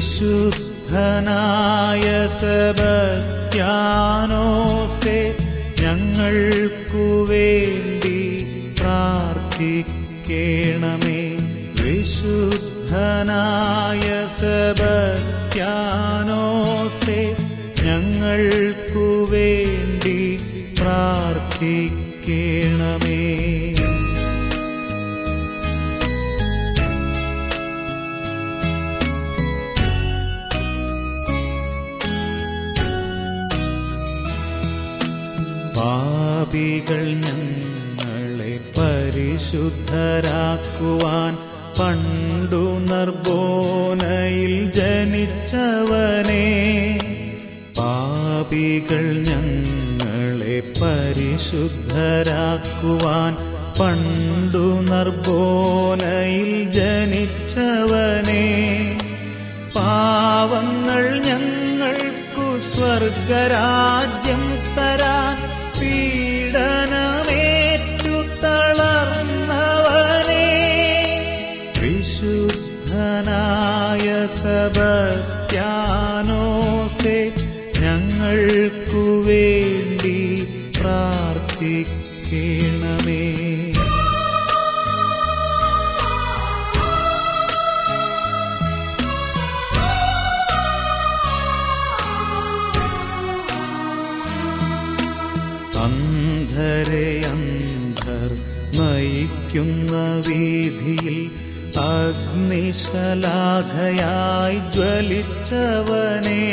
വിശുദ്ധനായ സെബസ്ത്യാനോസെ ഞങ്ങൾക്കു വേണ്ടി പ്രാർത്ഥിക്കണമേ വിശുദ്ധനായ സെബസ്ത്യാനോസെ ഞങ്ങൾക്കു വേണ്ടി പ്രാർത്ഥിക്കണമേ പാപികൾ ഞങ്ങളെ പരിശുദ്ധരാക്കുവാൻ പണ്ടു നർബോനയിൽ ജനിച്ചവനെ പാപികൾ ഞങ്ങളെ പരിശുദ്ധരാക്കുവാൻ പണ്ടു നർബോനയിൽ ജനിച്ചവനെ പാവങ്ങൾ ഞങ്ങൾക്കു സ്വർഗരാജ്യം തരാൻ പീഡനമേറ്റു തളർന്നവനെ വിശുദ്ധനായ സബസ്ത്യാനോസെ ഞങ്ങൾക്കു വേണ്ടി പ്രാർത്ഥിക്കണമേ അന്ധരെ അന്ധർ നയിക്കുന്ന വീതിയിൽ അഗ്നിശലാഖയായി ജ്വലിച്ചവനെ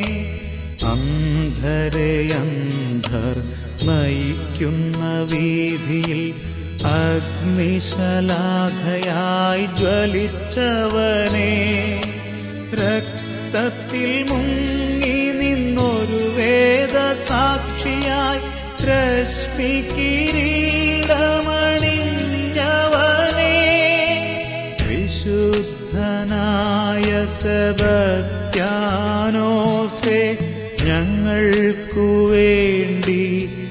അന്ധരെ അന്ധർ നയിക്കുന്ന വീതിയിൽ അഗ്നിശലാഖയായി ജ്വലിച്ചവനെ രക്തത്തിൽ മുങ്ങി നിന്നൊരു വേദസാക്ഷിയായി രശ്മി കിരീടമണിഞ്ഞവനെ വിശുദ്ധനായ സെബസ്ത്യാനോസെ ഞങ്ങൾക്കു വേണ്ടി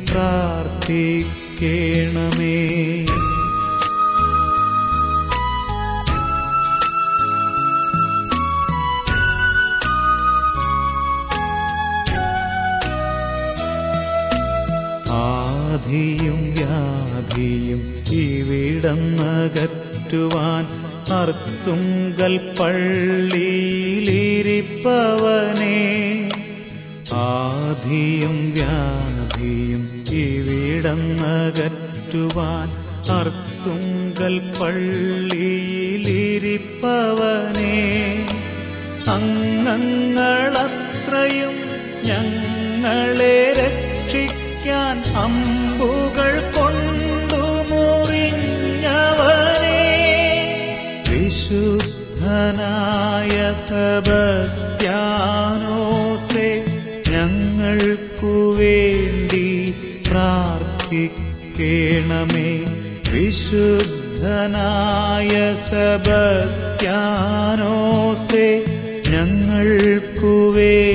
പ്രാർത്ഥിക്കണമേ ആധിയും വ്യാധിയും ഇവിടന്നകറ്റുവാൻ അർത്തുങ്കൽ പള്ളിയിലിരിപ്പവനെ ആധിയും വ്യാധിയും ഇവിടന്നകറ്റുവാൻ അർത്തുങ്കൽ പള്ളിയിലിരിപ്പവനെ അംഗങ്ങളത്രയും ഞങ്ങളെ രക്ഷിക്കാൻ അമ്പുകൾ കൊണ്ടു മുറിഞ്ഞവനെ വിശുദ്ധനായ സബസ്ത്യാനോസെ ഞങ്ങൾക്കു വേണ്ടി പ്രാർത്ഥിക്കണമേ വിശുദ്ധനായ സബസ്ത്യാനോസെ ഞങ്ങൾക്കു വേണ്ടി